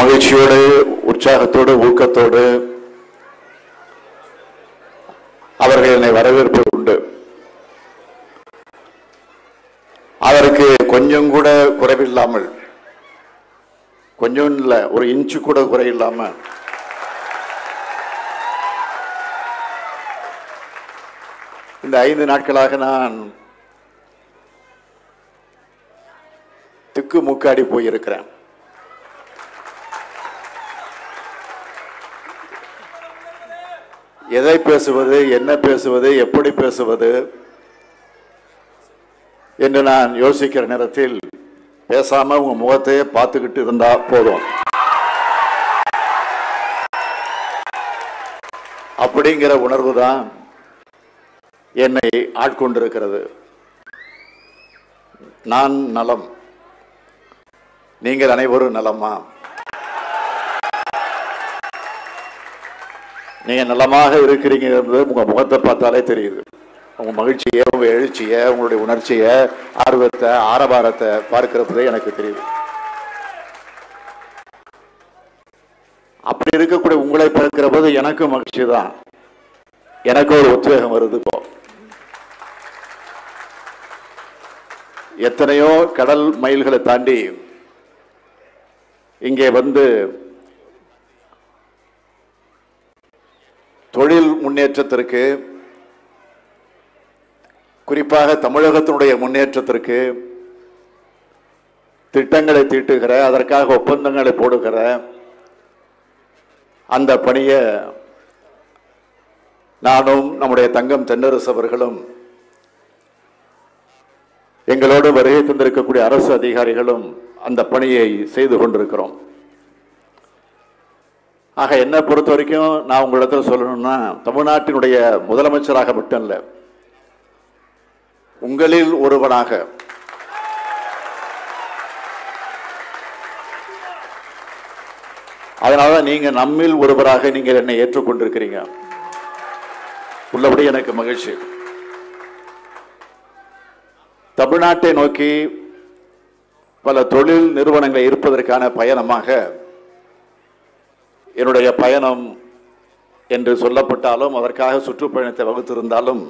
மகிழ்ச்சியோடு உற்சாகத்தோடு ஊக்கத்தோடு அவர்கள் என்னை வரவேற்பது உண்டு அதற்கு கொஞ்சம் கூட குறைவில்லாமல் கொஞ்சம் இல்லை ஒரு இன்ச்சு கூட குறையில்லாம இந்த ஐந்து நாட்களாக நான் திக்கு முக்காடி போயிருக்கிறேன் எதை பேசுவது என்ன பேசுவது எப்படி பேசுவது என்று நான் யோசிக்கிற நேரத்தில் பேசாம உங்க முகத்தையே பார்த்துக்கிட்டு இருந்தா போதும் அப்படிங்கிற உணர்வு தான் என்னை ஆட்கொண்டிருக்கிறது நான் நலம் நீங்கள் அனைவரும் நலமா நீங்க நலமாக இருக்கிறீங்கிறது உங்க முகத்தை பார்த்தாலே தெரியுது உங்க மகிழ்ச்சியை உங்க எழுச்சியை உங்களுடைய உணர்ச்சியை ஆர்வத்தை ஆரவாரத்தை பார்க்கிறப்பதே எனக்கு தெரியுது அப்படி இருக்கக்கூடிய உங்களை பார்க்கிற போது எனக்கும் மகிழ்ச்சி தான் எனக்கு ஒரு உத்வேகம் வருது இப்போ எத்தனையோ கடல் மைல்களை தாண்டி இங்கே வந்து தொழில் முன்னேற்றத்திற்கு குறிப்பாக தமிழகத்தினுடைய முன்னேற்றத்திற்கு திட்டங்களை தீட்டுகிற அதற்காக ஒப்பந்தங்களை போடுகிற அந்த பணியை நானும் நம்முடைய தங்கம் தென்னரசு அவர்களும் எங்களோடு வருகை தந்திருக்கக்கூடிய அரசு அதிகாரிகளும் அந்த பணியை செய்து கொண்டிருக்கிறோம் ஆக என்னை பொறுத்த வரைக்கும் நான் உங்களிடத்தில் சொல்லணும்னா தமிழ்நாட்டினுடைய முதலமைச்சராக மட்டும் இல்லை உங்களில் ஒருவனாக அதனால நீங்க நம்மில் ஒருவராக நீங்கள் என்னை ஏற்றுக்கொண்டிருக்கிறீங்க உள்ளபடி எனக்கு மகிழ்ச்சி தமிழ்நாட்டை நோக்கி பல தொழில் நிறுவனங்கள் இருப்பதற்கான பயணமாக என்னுடைய பயணம் என்று சொல்லப்பட்டாலும் அதற்காக சுற்றுப்பயணத்தை வகுத்திருந்தாலும்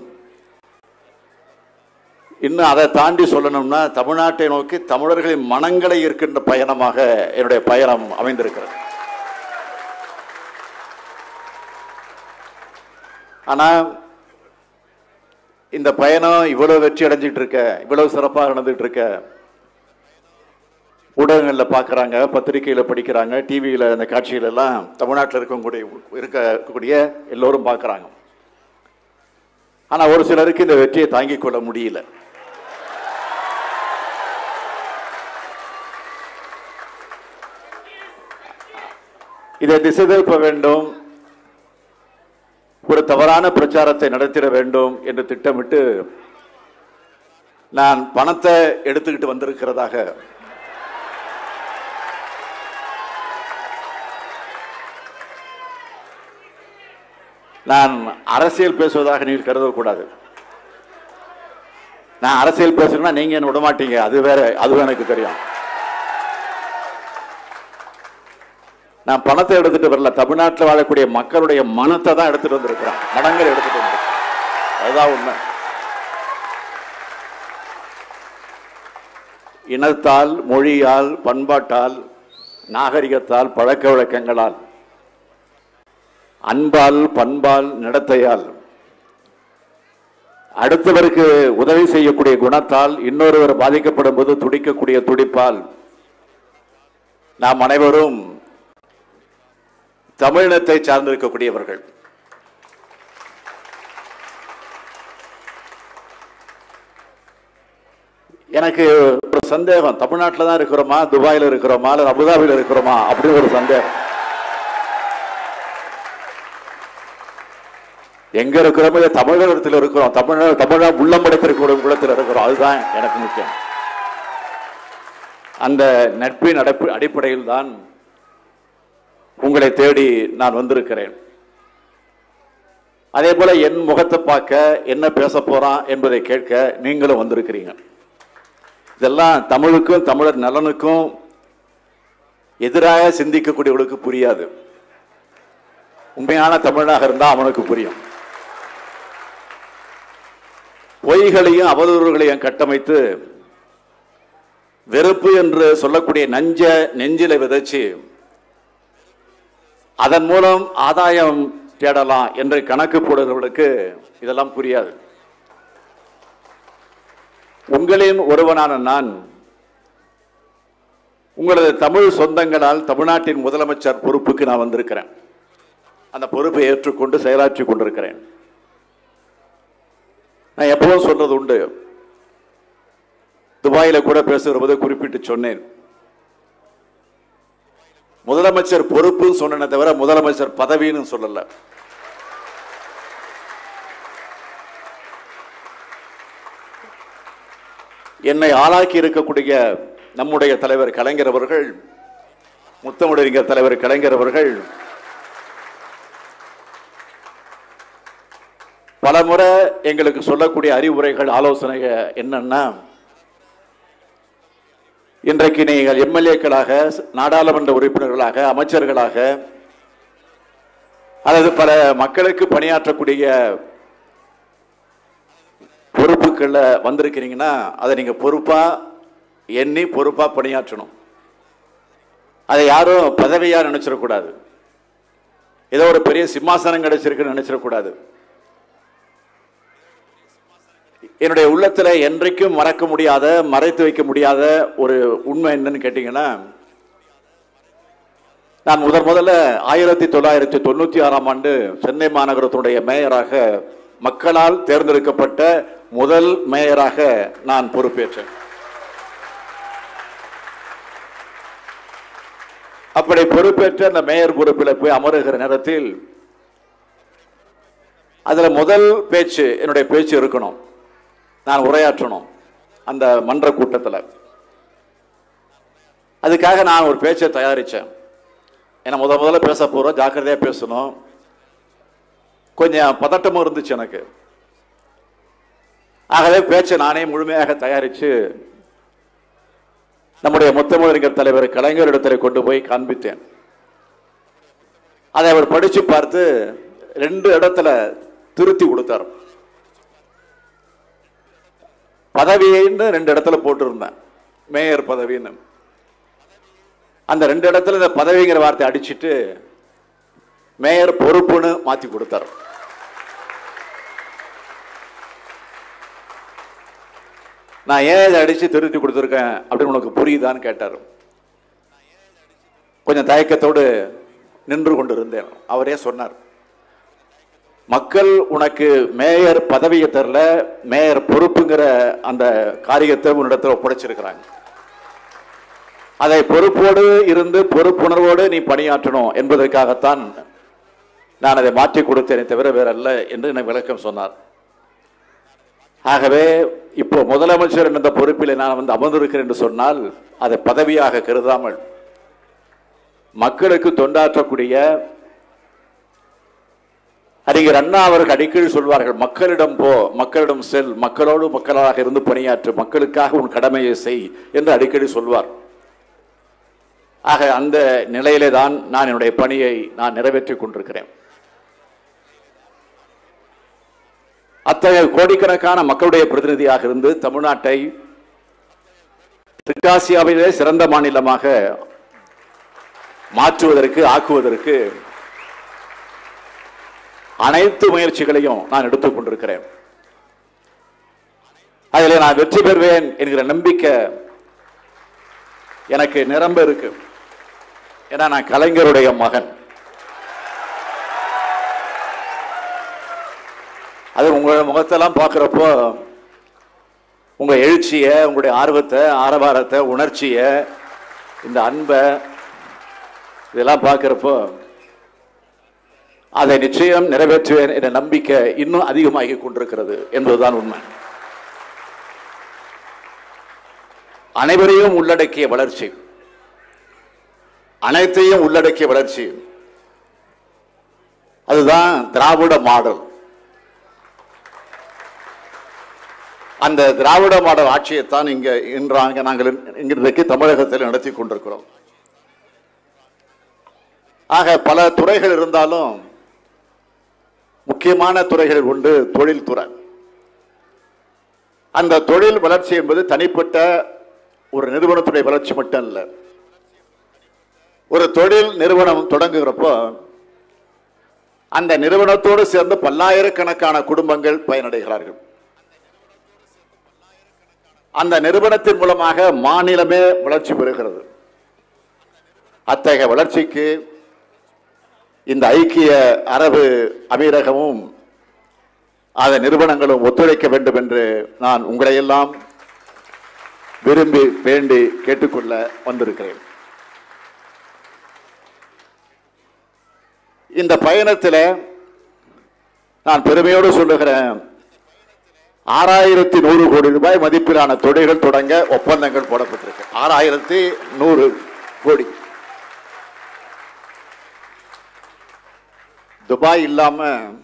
இன்னும் அதை தாண்டி சொல்லணும்னா தமிழ்நாட்டை நோக்கி தமிழர்களின் மனங்களை இருக்கின்ற பயணமாக என்னுடைய பயணம் அமைந்திருக்கிறது ஆனா இந்த பயணம் இவ்வளவு வெற்றி அடைஞ்சிட்டு இருக்க இவ்வளவு சிறப்பாக நடந்துட்டு இருக்க ஊடகங்களில் பார்க்குறாங்க பத்திரிகையில் படிக்கிறாங்க டிவியில் அந்த காட்சிகள் எல்லாம் தமிழ்நாட்டில் இருக்கக்கூடிய இருக்கக்கூடிய எல்லோரும் பார்க்குறாங்க ஆனால் ஒரு சிலருக்கு இந்த வெற்றியை தாங்கிக் கொள்ள முடியல இதை திசை திருப்ப வேண்டும் ஒரு தவறான பிரச்சாரத்தை நடத்திட வேண்டும் என்று திட்டமிட்டு நான் பணத்தை எடுத்துக்கிட்டு வந்திருக்கிறதாக நான் அரசியல் பேசுவதாக நீங்கள் கருதக்கூடாது நான் அரசியல் பேசுறேன்னா நீங்க என்ன விட மாட்டீங்க அது வேற அதுவும் எனக்கு தெரியும் நான் பணத்தை எடுத்துட்டு வரல தமிழ்நாட்டில் வாழக்கூடிய மக்களுடைய மனத்தை தான் எடுத்துட்டு வந்திருக்கிறேன் மனங்களை எடுத்துட்டு வந்திருக்கிறேன் அதுதான் உண்மை இனத்தால் மொழியால் பண்பாட்டால் நாகரிகத்தால் பழக்க வழக்கங்களால் அன்பால் பண்பால் நடத்தையால் அடுத்தவருக்கு உதவி செய்யக்கூடிய குணத்தால் இன்னொருவர் பாதிக்கப்படும் போது துடிக்கக்கூடிய துடிப்பால் நாம் அனைவரும் தமிழினத்தை சார்ந்திருக்கக்கூடியவர்கள் எனக்கு ஒரு சந்தேகம் தமிழ்நாட்டில் தான் இருக்கிறோமா துபாயில் இருக்கிறோமா அல்லது அபுதாபியில் இருக்கிறோமா அப்படின்னு ஒரு சந்தேகம் எங்க இருக்கிறோமோ இல்லை தமிழகத்தில் இருக்கிறோம் தமிழ் தமிழா உள்ளம் படைத்திருக்கிற குளத்தில் இருக்கிறோம் அதுதான் எனக்கு முக்கியம் அந்த நட்பின் அடைப்பு அடிப்படையில் தான் உங்களை தேடி நான் வந்திருக்கிறேன் அதே போல என் முகத்தை பார்க்க என்ன பேச போறான் என்பதை கேட்க நீங்களும் வந்திருக்கிறீங்க இதெல்லாம் தமிழுக்கும் தமிழர் நலனுக்கும் எதிராக சிந்திக்கக்கூடியவர்களுக்கு புரியாது உண்மையான தமிழனாக இருந்தா அவனுக்கு புரியும் பொய்களையும் அவதூறுகளையும் கட்டமைத்து வெறுப்பு என்று சொல்லக்கூடிய நஞ்ச நெஞ்சில விதைச்சு அதன் மூலம் ஆதாயம் தேடலாம் என்று கணக்கு போடுகிறவர்களுக்கு இதெல்லாம் புரியாது உங்களின் ஒருவனான நான் உங்களது தமிழ் சொந்தங்களால் தமிழ்நாட்டின் முதலமைச்சர் பொறுப்புக்கு நான் வந்திருக்கிறேன் அந்த பொறுப்பை ஏற்றுக்கொண்டு செயலாற்றி கொண்டிருக்கிறேன் நான் எப்பவும் சொல்றது உண்டு துபாயில கூட பேசுகிற போது குறிப்பிட்டு சொன்னேன் முதலமைச்சர் பொறுப்புன்னு சொன்னேனே தவிர முதலமைச்சர் பதவின்னு சொல்லல என்னை ஆளாக்கி இருக்கக்கூடிய நம்முடைய தலைவர் கலைஞர் அவர்கள் முத்தமிழறிஞர் தலைவர் கலைஞர் அவர்கள் பலமுறை எங்களுக்கு சொல்லக்கூடிய அறிவுரைகள் ஆலோசனை என்னன்னா இன்றைக்கு நீங்கள் எம்எல்ஏக்களாக நாடாளுமன்ற உறுப்பினர்களாக அமைச்சர்களாக அல்லது பல மக்களுக்கு பணியாற்றக்கூடிய பொறுப்புகள்ல வந்திருக்கிறீங்கன்னா அதை நீங்க பொறுப்பா எண்ணி பொறுப்பா பணியாற்றணும் அதை யாரும் பதவியா நினைச்சிடக்கூடாது ஏதோ ஒரு பெரிய சிம்மாசனம் கிடைச்சிருக்குன்னு நினைச்சிடக்கூடாது என்னுடைய உள்ளத்துல என்றைக்கும் மறக்க முடியாத மறைத்து வைக்க முடியாத ஒரு உண்மை என்னன்னு கேட்டீங்கன்னா நான் முதன் முதல்ல ஆயிரத்தி தொள்ளாயிரத்தி தொண்ணூத்தி ஆறாம் ஆண்டு சென்னை மாநகரத்தினுடைய மேயராக மக்களால் தேர்ந்தெடுக்கப்பட்ட முதல் மேயராக நான் பொறுப்பேற்றேன் அப்படி பொறுப்பேற்ற அந்த மேயர் பொறுப்பில் போய் அமருகிற நேரத்தில் அதுல முதல் பேச்சு என்னுடைய பேச்சு இருக்கணும் நான் உரையாற்றணும் அந்த மன்ற கூட்டத்தில் அதுக்காக நான் ஒரு பேச்சை தயாரித்தேன் ஏன்னா முத முதல்ல பேச போகிறோம் ஜாக்கிரதையாக பேசணும் கொஞ்சம் பதட்டமும் இருந்துச்சு எனக்கு ஆகவே பேச்சை நானே முழுமையாக தயாரித்து நம்முடைய முத்தமிழறிஞர் தலைவர் கலைஞரிடத்தில் கொண்டு போய் காண்பித்தேன் அதை அவர் படித்து பார்த்து ரெண்டு இடத்துல திருத்தி கொடுத்தார் பதவின்னு ரெண்டு இடத்துல போட்டிருந்தேன் மேயர் பதவின்னு அந்த ரெண்டு இடத்துல இந்த பதவிங்கிற வார்த்தை அடிச்சிட்டு மேயர் பொறுப்புன்னு மாத்தி கொடுத்தார் நான் ஏன் இதை அடிச்சு திருத்தி கொடுத்துருக்கேன் அப்படின்னு உனக்கு புரியுதான்னு கேட்டார் கொஞ்சம் தயக்கத்தோடு நின்று கொண்டிருந்தேன் அவரே சொன்னார் மக்கள் உனக்கு மேயர் பதவியை தரல மேயர் பொறுப்புங்கிற அந்த காரியத்தை உன்னிடத்தில் ஒப்படைச்சிருக்கிறாங்க அதை பொறுப்போடு இருந்து பொறுப்புணர்வோடு நீ பணியாற்றணும் என்பதற்காகத்தான் நான் அதை மாற்றி கொடுத்தேனே தவிர வேற அல்ல என்று எனக்கு விளக்கம் சொன்னார் ஆகவே இப்போ முதலமைச்சர் என்ற பொறுப்பில் நான் வந்து அமர்ந்திருக்கிறேன் என்று சொன்னால் அதை பதவியாக கருதாமல் மக்களுக்கு தொண்டாற்றக்கூடிய அறிஞர் அண்ணா அவர்கள் அடிக்கடி சொல்வார்கள் மக்களிடம் போ மக்களிடம் செல் மக்களோடு மக்களாக இருந்து பணியாற்று மக்களுக்காக உன் கடமையை செய் என்று அடிக்கடி சொல்வார் ஆக அந்த நிலையிலே தான் நான் என்னுடைய பணியை நான் நிறைவேற்றிக் கொண்டிருக்கிறேன் அத்தகைய கோடிக்கணக்கான மக்களுடைய பிரதிநிதியாக இருந்து தமிழ்நாட்டை தெற்காசியாவிலே சிறந்த மாநிலமாக மாற்றுவதற்கு ஆக்குவதற்கு அனைத்து முயற்சிகளையும் நான் எடுத்துக் கொண்டிருக்கிறேன் அதில் நான் வெற்றி பெறுவேன் என்கிற நம்பிக்கை எனக்கு நிரம்ப இருக்கு ஏன்னா நான் கலைஞருடைய மகன் அது உங்க முகத்தெல்லாம் பார்க்குறப்போ உங்க எழுச்சிய உங்களுடைய ஆர்வத்தை ஆரவாரத்தை உணர்ச்சிய இந்த அன்பை இதெல்லாம் பார்க்குறப்போ அதை நிச்சயம் நிறைவேற்றுவேன் என்ற நம்பிக்கை இன்னும் அதிகமாகி கொண்டிருக்கிறது என்பதுதான் உண்மை அனைவரையும் உள்ளடக்கிய வளர்ச்சி அனைத்தையும் உள்ளடக்கிய வளர்ச்சி அதுதான் திராவிட மாடல் அந்த திராவிட மாடல் ஆட்சியைத்தான் இங்க இன்றாங்க நாங்கள் இன்றைக்கு தமிழகத்தில் நடத்தி கொண்டிருக்கிறோம் ஆக பல துறைகள் இருந்தாலும் முக்கியமான துறைகள் உண்டு தொழில்துறை அந்த தொழில் வளர்ச்சி என்பது தனிப்பட்ட ஒரு நிறுவனத்துடைய வளர்ச்சி மட்டும் இல்லை ஒரு தொழில் நிறுவனம் தொடங்குகிறப்போ அந்த நிறுவனத்தோடு சேர்ந்து பல்லாயிரக்கணக்கான குடும்பங்கள் பயனடைகிறார்கள் அந்த நிறுவனத்தின் மூலமாக மாநிலமே வளர்ச்சி பெறுகிறது அத்தகைய வளர்ச்சிக்கு இந்த ஐக்கிய அரபு அமீரகமும் அதன் நிறுவனங்களும் ஒத்துழைக்க வேண்டும் என்று நான் உங்களையெல்லாம் விரும்பி வேண்டி கேட்டுக்கொள்ள வந்திருக்கிறேன் இந்த பயணத்தில் நான் பெருமையோடு சொல்லுகிறேன் ஆறாயிரத்தி நூறு கோடி ரூபாய் மதிப்பிலான தொழில்கள் தொடங்க ஒப்பந்தங்கள் போடப்பட்டிருக்கு ஆறாயிரத்தி நூறு கோடி துபாய் இல்லாம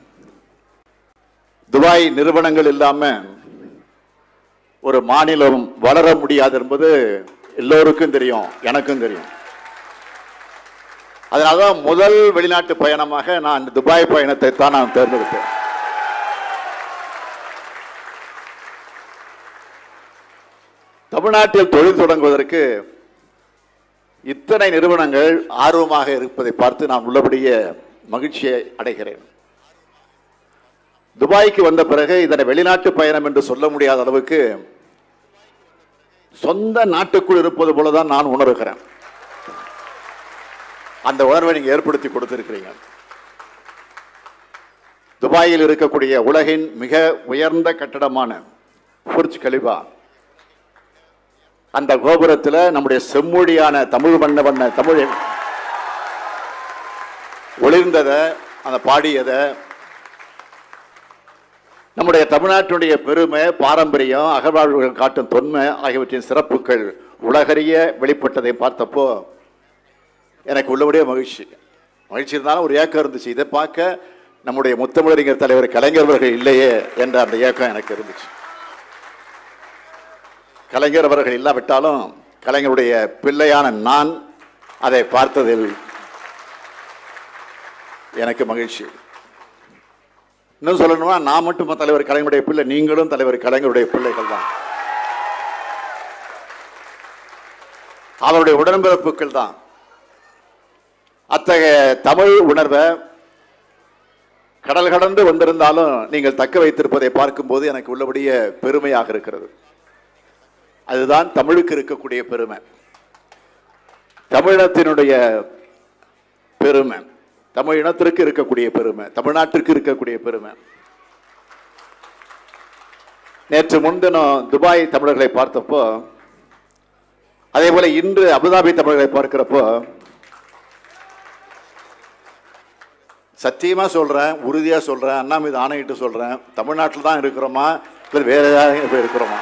துபாய் நிறுவனங்கள் இல்லாம ஒரு மாநிலம் வளர முடியாது என்பது எல்லோருக்கும் தெரியும் எனக்கும் தெரியும் அதனாலதான் முதல் வெளிநாட்டு பயணமாக நான் இந்த துபாய் பயணத்தை தான் நான் தேர்ந்தெடுத்தேன் தமிழ்நாட்டில் தொழில் தொடங்குவதற்கு இத்தனை நிறுவனங்கள் ஆர்வமாக இருப்பதை பார்த்து நான் உள்ளபடியே மகிழ்ச்சியை அடைகிறேன் துபாய்க்கு வந்த பிறகு இதனை வெளிநாட்டு பயணம் என்று சொல்ல முடியாத அளவுக்கு சொந்த நாட்டுக்குள் இருப்பது போலதான் நான் உணர்கிறேன் அந்த உணர்வை நீங்க ஏற்படுத்தி கொடுத்திருக்கிறீங்க துபாயில் இருக்கக்கூடிய உலகின் மிக உயர்ந்த கட்டடமான புர்ஜ் கலிபா அந்த கோபுரத்தில் நம்முடைய செம்மொழியான தமிழ் வண்ண வண்ண தமிழ் ஒளிர்ந்ததை அந்த பாடியதை நம்முடைய தமிழ்நாட்டுடைய பெருமை பாரம்பரியம் அகழ்வாழ்வுகள் காட்டும் தொன்மை ஆகியவற்றின் சிறப்புகள் உலகறிய வெளிப்பட்டதை பார்த்தப்போ எனக்கு உள்ளபடியே மகிழ்ச்சி மகிழ்ச்சி இருந்தாலும் ஒரு ஏக்கம் இருந்துச்சு இதை பார்க்க நம்முடைய முத்தமிழறிஞர் தலைவர் கலைஞர் அவர்கள் இல்லையே என்ற அந்த ஏக்கம் எனக்கு இருந்துச்சு கலைஞர் அவர்கள் இல்லாவிட்டாலும் கலைஞருடைய பிள்ளையான நான் அதை பார்த்ததில் எனக்கு மகிழ்ச்சி இன்னும் சொல்லணுமா நான் மட்டும் தலைவர் கலைஞருடைய பிள்ளை நீங்களும் தலைவர் கலைஞருடைய பிள்ளைகள் தான் அவருடைய உடன்பிறப்புகள் தான் அத்தகைய தமிழ் உணர்வை கடல் கடந்து வந்திருந்தாலும் நீங்கள் தக்க வைத்திருப்பதை பார்க்கும்போது எனக்கு உள்ளபடியே பெருமையாக இருக்கிறது அதுதான் தமிழுக்கு இருக்கக்கூடிய பெருமை தமிழத்தினுடைய பெருமை தமிழ் இனத்திற்கு இருக்கக்கூடிய பெருமை தமிழ்நாட்டிற்கு இருக்கக்கூடிய பெருமை நேற்று முன்தினம் துபாய் தமிழர்களை பார்த்தப்போ அதே போல இன்று அபுதாபி தமிழர்களை பார்க்கிறப்போ சத்தியமா சொல்றேன் உறுதியா சொல்றேன் அண்ணா மீது ஆணையிட்டு சொல்றேன் தமிழ்நாட்டில் தான் இருக்கிறோமா இல்லை வேற ஏதாவது போய் இருக்கிறோமா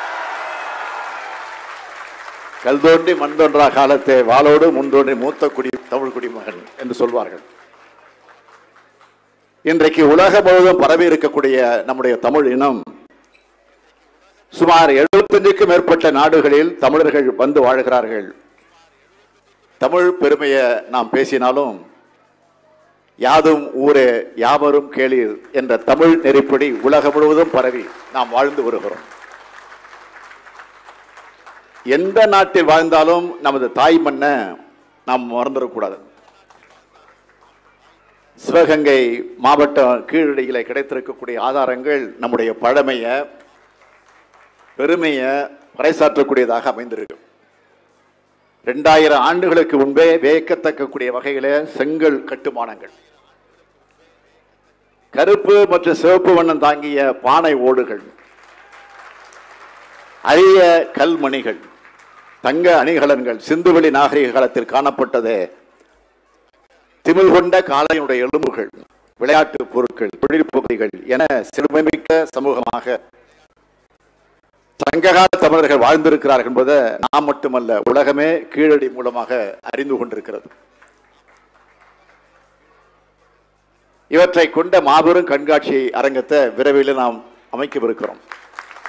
கல் தோன்றி மண் தோன்றா காலத்தை வாளோடு முன் தோன்றி மூத்த குடி தமிழ் குடிமகன் என்று சொல்வார்கள் இன்றைக்கு உலகம் முழுவதும் பரவி இருக்கக்கூடிய நம்முடைய தமிழ் இனம் சுமார் எழுபத்தஞ்சுக்கும் மேற்பட்ட நாடுகளில் தமிழர்கள் வந்து வாழ்கிறார்கள் தமிழ் பெருமையை நாம் பேசினாலும் யாதும் ஊரே யாவரும் கேளீர் என்ற தமிழ் நெறிப்படி உலகம் முழுவதும் பரவி நாம் வாழ்ந்து வருகிறோம் எந்த நாட்டில் வாழ்ந்தாலும் நமது தாய் மண்ணை நாம் மறந்துடக்கூடாது சிவகங்கை மாவட்டம் கீழடியில் கிடைத்திருக்கக்கூடிய ஆதாரங்கள் நம்முடைய பழமையை பெருமையை பறைசாற்றக்கூடியதாக அமைந்திருக்கு ரெண்டாயிரம் ஆண்டுகளுக்கு முன்பே வியக்கத்தக்கக்கூடிய வகையில செங்கல் கட்டுமானங்கள் கருப்பு மற்றும் சிவப்பு வண்ணம் தாங்கிய பானை ஓடுகள் அரிய கல்மணிகள் தங்க அணிகலன்கள் சிந்துவெளி நாகரிக காலத்தில் காணப்பட்டது திமிழ் கொண்ட காளையினுடைய எலும்புகள் விளையாட்டு பொருட்கள் தொழிற்பகுதிகள் என சிறுமைமிக்க சமூகமாக சங்ககால தமிழர்கள் வாழ்ந்திருக்கிறார்கள் என்பதை நாம் மட்டுமல்ல உலகமே கீழடி மூலமாக அறிந்து கொண்டிருக்கிறது இவற்றை கொண்ட மாபெரும் கண்காட்சி அரங்கத்தை விரைவில் நாம் அமைக்கவிருக்கிறோம்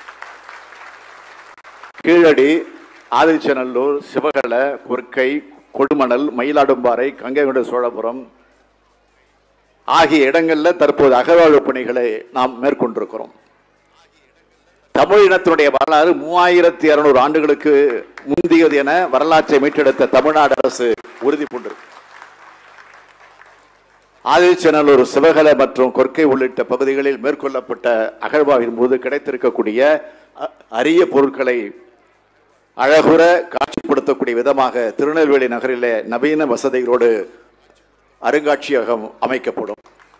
கீழடி ஆதிச்சநல்லூர் சிவகலை கொற்கை கொடுமணல் மயிலாடும்பாறை கங்கைகொண்ட சோழபுரம் ஆகிய இடங்களில் தற்போது அகழ்வாழ்வு பணிகளை நாம் மேற்கொண்டிருக்கிறோம் தமிழ் இனத்தினுடைய வரலாறு மூவாயிரத்தி இருநூறு ஆண்டுகளுக்கு முந்தியது என வரலாற்றை மீட்டெடுத்த தமிழ்நாடு அரசு உறுதி பூண்டிருக்கு ஆதிச்சநல்லூர் சிவகலை மற்றும் கொற்கை உள்ளிட்ட பகுதிகளில் மேற்கொள்ளப்பட்ட அகழ்வாவின் போது கிடைத்திருக்கக்கூடிய அ- அரிய பொருட்களை அழகுற காட்சிப்படுத்தக்கூடிய விதமாக திருநெல்வேலி நகரிலே நவீன வசதிகளோடு அருங்காட்சியகம் அமைக்கப்படும்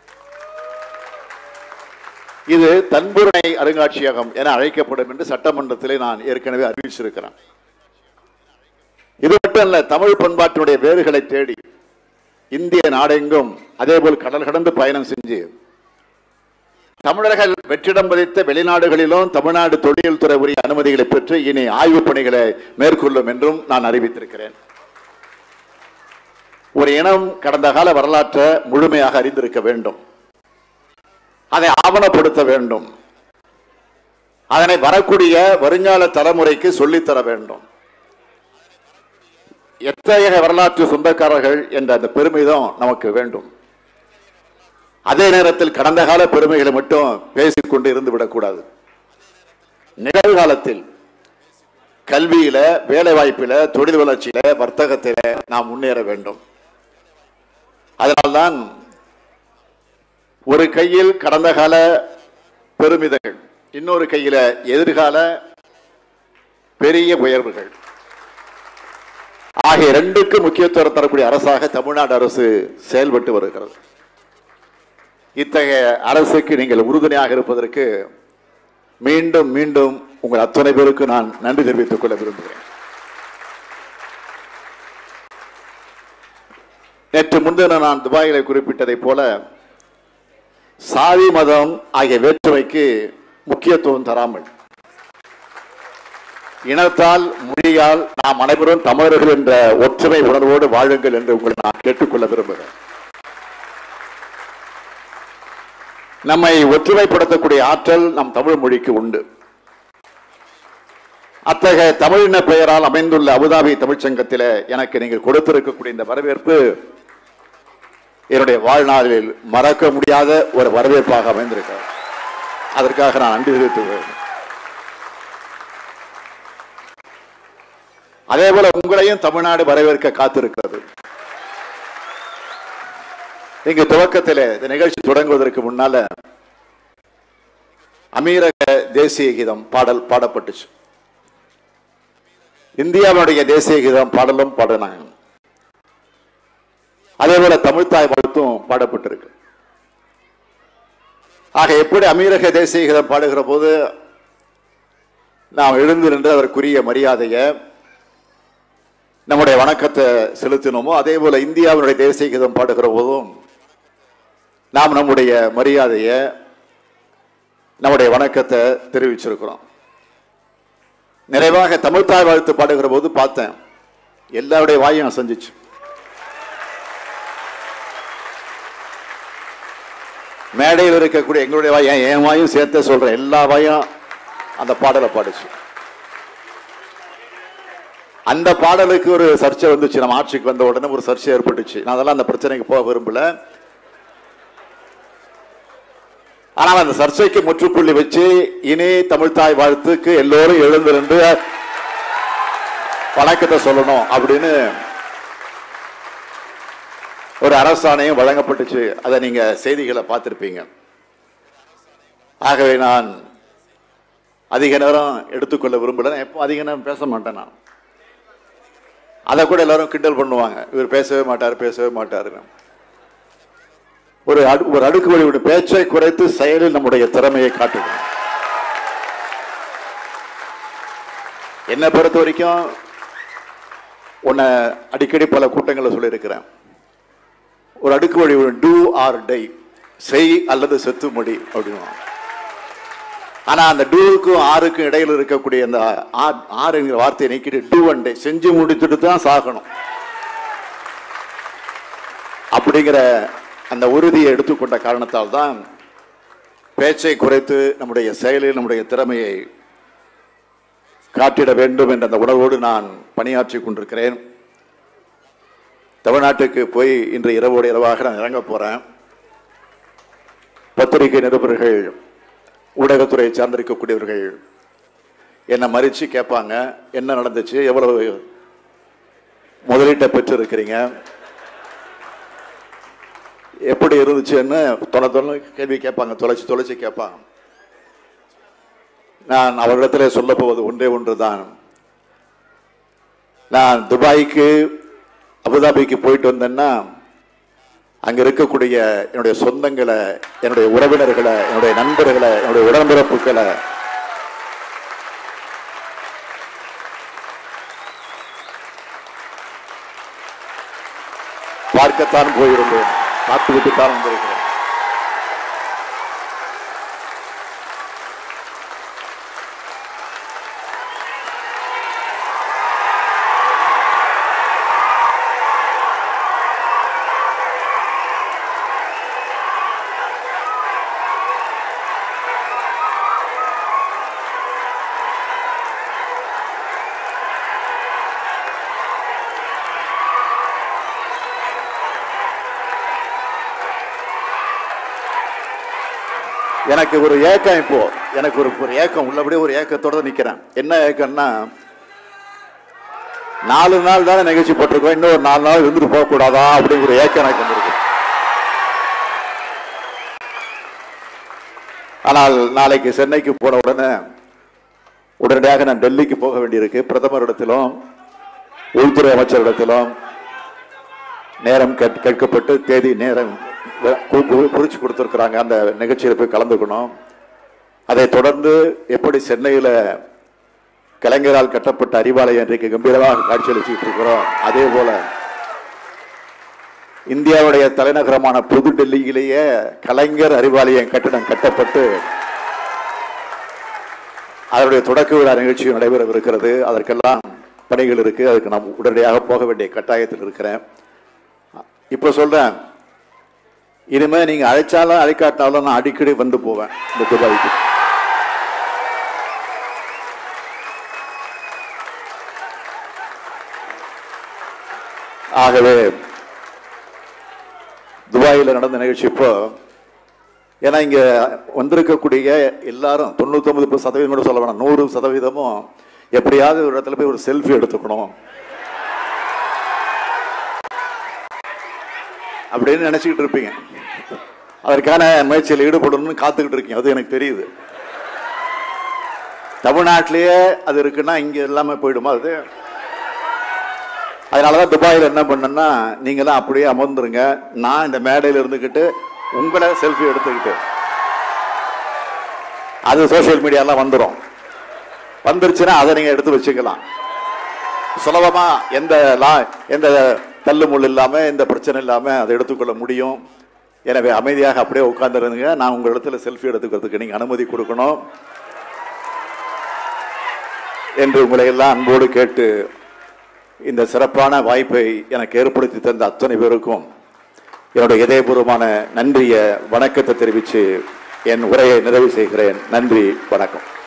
இது தன்புரணை அருங்காட்சியகம் என அழைக்கப்படும் என்று சட்டமன்றத்திலே நான் ஏற்கனவே அறிவிச்சிருக்கிறேன் இது மட்டும் அல்ல தமிழ் பண்பாட்டினுடைய வேர்களை தேடி இந்திய நாடெங்கும் அதேபோல் கடல் கடந்து பயணம் செஞ்சு தமிழர்கள் வெற்றிடம் பதித்த வெளிநாடுகளிலும் தமிழ்நாடு தொழில் துறை உரிய அனுமதிகளை பெற்று இனி ஆய்வுப் பணிகளை மேற்கொள்ளும் என்றும் நான் அறிவித்திருக்கிறேன் ஒரு இனம் கடந்த கால வரலாற்றை முழுமையாக அறிந்திருக்க வேண்டும் அதை ஆவணப்படுத்த வேண்டும் அதனை வரக்கூடிய வருங்கால தலைமுறைக்கு சொல்லித்தர வேண்டும் எத்தகைய வரலாற்று சொந்தக்காரர்கள் என்ற அந்த பெருமிதம் நமக்கு வேண்டும் அதே நேரத்தில் கடந்த கால பெருமைகளை மட்டும் பேசிக்கொண்டு இருந்து விடக்கூடாது நிகழ்காலத்தில் கல்வியில வேலை வாய்ப்பில தொழில் வளர்ச்சியில வர்த்தகத்தில நாம் முன்னேற வேண்டும் அதனால்தான் ஒரு கையில் கடந்த கால பெருமிதங்கள் இன்னொரு கையில எதிர்கால பெரிய உயர்வுகள் ஆகிய ரெண்டுக்கு முக்கியத்துவம் தரக்கூடிய அரசாக தமிழ்நாடு அரசு செயல்பட்டு வருகிறது இத்தகைய அரசுக்கு நீங்கள் உறுதுணையாக இருப்பதற்கு மீண்டும் மீண்டும் உங்கள் அத்தனை பேருக்கு நான் நன்றி தெரிவித்துக் கொள்ள விரும்புகிறேன் நேற்று முன்தினம் நான் துபாயில குறிப்பிட்டதைப் போல சாதி மதம் ஆகிய வேற்றுமைக்கு முக்கியத்துவம் தராமல் இனத்தால் மொழியால் நாம் அனைவரும் தமிழர்கள் என்ற ஒற்றுமை உணர்வோடு வாழுங்கள் என்று உங்களை நான் கேட்டுக்கொள்ள விரும்புகிறேன் நம்மை ஒற்றுமைப்படுத்தக்கூடிய ஆற்றல் நம் தமிழ் மொழிக்கு உண்டு அத்தகைய தமிழின பெயரால் அமைந்துள்ள அபுதாபி தமிழ்ச்சங்கத்திலே எனக்கு நீங்கள் கொடுத்திருக்கக்கூடிய இந்த வரவேற்பு என்னுடைய வாழ்நாளில் மறக்க முடியாத ஒரு வரவேற்பாக அமைந்திருக்கிறது அதற்காக நான் நன்றி தெரிவித்துள்ளேன் அதே போல உங்களையும் தமிழ்நாடு வரவேற்க காத்திருக்கிறது இங்கு துவக்கத்திலே இந்த நிகழ்ச்சி தொடங்குவதற்கு முன்னால அமீரக தேசிய கீதம் பாடல் பாடப்பட்டுச்சு இந்தியாவுடைய தேசிய கீதம் பாடலும் பாடினாங்க அதே போல தமிழ்தாய் வாழ்த்தும் பாடப்பட்டிருக்கு ஆக எப்படி அமீரக தேசிய கீதம் பாடுகிற போது நாம் எழுந்து நின்று அதற்குரிய மரியாதையை நம்முடைய வணக்கத்தை செலுத்தினோமோ அதே போல இந்தியாவினுடைய தேசிய கீதம் பாடுகிற போதும் நாம் நம்முடைய மரியாதையை நம்முடைய வணக்கத்தை தெரிவிச்சிருக்கிறோம் நிறைவாக தமிழ்தாய் வாழ்த்து பாடுகிற போது பார்த்தேன் எல்லாருடைய வாயும் அசைஞ்சிச்சு மேடையில் இருக்கக்கூடிய எங்களுடைய வாய் என் என் வாயும் சேர்த்தே சொல்றேன் எல்லா வாயும் அந்த பாடலை பாடுச்சு அந்த பாடலுக்கு ஒரு சர்ச்சை வந்துச்சு நம்ம ஆட்சிக்கு வந்த உடனே ஒரு சர்ச்சை ஏற்பட்டுச்சு நான் அதெல்லாம் அந்த பிரச்சனைக்கு போக விரும்பல ஆனால் அந்த சர்ச்சைக்கு முற்றுப்புள்ளி வச்சு இனி தமிழ்தாய் வாழ்த்துக்கு எல்லோரும் எழுந்து நின்று வணக்கத்தை சொல்லணும் அப்படின்னு ஒரு அரசாணையும் வழங்கப்பட்டுச்சு அதை நீங்க செய்திகளை பார்த்திருப்பீங்க ஆகவே நான் அதிக நேரம் எடுத்துக்கொள்ள விரும்பல எப்போ அதிக நேரம் பேச மாட்டேன் நான் அதை கூட எல்லாரும் கிண்டல் பண்ணுவாங்க இவர் பேசவே மாட்டார் பேசவே மாட்டாருன்னு ஒரு அடு ஒரு அடுக்கு வழி பேச்சை குறைத்து செயலில் நம்முடைய திறமையை காட்டுவோம் என்னை பொறுத்த வரைக்கும் உன்னை அடிக்கடி பல கூட்டங்களில் சொல்லியிருக்கிறேன் ஒரு அடுக்கு வழி டூ ஆர் டை செய் அல்லது செத்து மடி அப்படின்னு ஆனா அந்த டூவுக்கும் ஆறுக்கும் இடையில இருக்கக்கூடிய அந்த ஆ- ஆறுங்கிற வார்த்தையை நீக்கிட்டு டூ அண்ட் டை செஞ்சு முடிச்சுட்டு தான் சாகணும் அப்படிங்கிற அந்த உறுதியை எடுத்துக்கொண்ட காரணத்தால் தான் பேச்சை குறைத்து நம்முடைய செயலில் நம்முடைய திறமையை காட்டிட வேண்டும் என்ற அந்த உணர்வோடு நான் பணியாற்றி கொண்டிருக்கிறேன் தமிழ்நாட்டுக்கு போய் இன்று இரவோடு இரவாக நான் இறங்க போறேன் பத்திரிகை நிருபர்கள் ஊடகத்துறையை சார்ந்திருக்கக்கூடியவர்கள் என்னை மறிச்சு கேட்பாங்க என்ன நடந்துச்சு எவ்வளவு முதலீட்டை பெற்று இருக்கிறீங்க எப்படி இருந்துச்சுன்னு தொலை தொலை கேள்வி கேட்பாங்க தொலைச்சு தொலைச்சு கேட்பாங்க நான் அவர்களிடத்தில் சொல்ல போவது ஒன்றே ஒன்று தான் நான் துபாய்க்கு அபுதாபிக்கு போயிட்டு வந்தேன்னா அங்க இருக்கக்கூடிய என்னுடைய சொந்தங்களை என்னுடைய உறவினர்களை என்னுடைய நண்பர்களை என்னுடைய உடன்பிறப்புகளை பார்க்கத்தான் போயிருந்தேன் பார்த்துவிட்டுத்தான் வந்திருக்கிறேன் எனக்கு ஒரு ஏக்கம் இப்போ எனக்கு ஒரு ஒரு ஏக்கம் உள்ளபடியே ஒரு ஏக்கத்தோட தான் நிக்கிறேன் என்ன ஏக்கம்னா நாலு நாள் தானே நிகழ்ச்சி போட்டிருக்கோம் இன்னும் ஒரு நாலு நாள் இருந்துட்டு போக கூடாதா அப்படிங்கிற ஒரு ஏக்கம் எனக்கு வந்திருக்கு ஆனால் நாளைக்கு சென்னைக்கு போன உடனே உடனடியாக நான் டெல்லிக்கு போக வேண்டியிருக்கு பிரதமரிடத்திலும் உள்துறை அமைச்சரிடத்திலும் நேரம் கேட்- கேட்கப்பட்டு தேதி நேரம் கு- கு- குறிச்சு கொடுத்துருக்குறாங்க அந்த நிகழ்ச்சியில் போய் கலந்துக்கணும் அதை தொடர்ந்து எப்படி சென்னையில் கலைஞரால் கட்டப்பட்ட அறிவாலயம் இன்றைக்கு கம்பீரமாக காட்சியளிச்சுட்டு இருக்கிறோம் அதே போல இந்தியாவுடைய தலைநகரமான புது டெல்லியிலேயே கலைஞர் அறிவாலயம் கட்டிடம் கட்டப்பட்டு அதனுடைய தொடக்க விழா நிகழ்ச்சி நடைபெறவிருக்கிறது அதற்கெல்லாம் பணிகள் இருக்கு அதுக்கு நாம் உடனடியாக போக வேண்டிய கட்டாயத்தில் இருக்கிறேன் இப்ப சொல்றேன் இனிமே நீங்க அழைச்சாலும் அழைக்காட்டாலும் நான் அடிக்கடி வந்து போவேன் இந்த துபாய்க்கு ஆகவே துபாயில் நடந்த நிகழ்ச்சி இப்போ ஏன்னா இங்க வந்திருக்கக்கூடிய எல்லாரும் தொண்ணூத்தொன்பது சதவீதம் கூட சொல்ல வேணாம் நூறு சதவீதமும் எப்படியாவது ஒரு இடத்துல போய் ஒரு செல்ஃபி எடுத்துக்கணும் அப்படின்னு நினைச்சுக்கிட்டு இருப்பீங்க அதற்கான முயற்சியில் ஈடுபடணும்னு காத்துக்கிட்டு இருக்கீங்க அது எனக்கு தெரியுது தமிழ்நாட்டிலேயே அது இருக்குன்னா இங்க எல்லாமே போயிடுமா அது அதனாலதான் துபாயில் என்ன பண்ணேன்னா நீங்களாம் அப்படியே அமர்ந்துருங்க நான் இந்த மேடையில் இருந்துக்கிட்டு உங்களை செல்ஃபி எடுத்துக்கிட்டு அது சோஷியல் மீடியாலாம் வந்துடும் வந்துருச்சுன்னா அதை நீங்க எடுத்து வச்சுக்கலாம் சுலபமா எந்த லா எந்த தள்ளு முள் இல்லாம எந்த பிரச்சனை இல்லாம அதை எடுத்துக்கொள்ள முடியும் எனவே அமைதியாக அப்படியே உட்கார்ந்துருங்க நான் உங்க இடத்துல செல்ஃபி எடுத்துக்கிறதுக்கு நீங்க அனுமதி கொடுக்கணும் என்று உங்களை எல்லாம் அன்போடு கேட்டு இந்த சிறப்பான வாய்ப்பை எனக்கு ஏற்படுத்தி தந்த அத்தனை பேருக்கும் என்னுடைய இதயபூர்வமான நன்றிய வணக்கத்தை தெரிவித்து என் உரையை நிறைவு செய்கிறேன் நன்றி வணக்கம்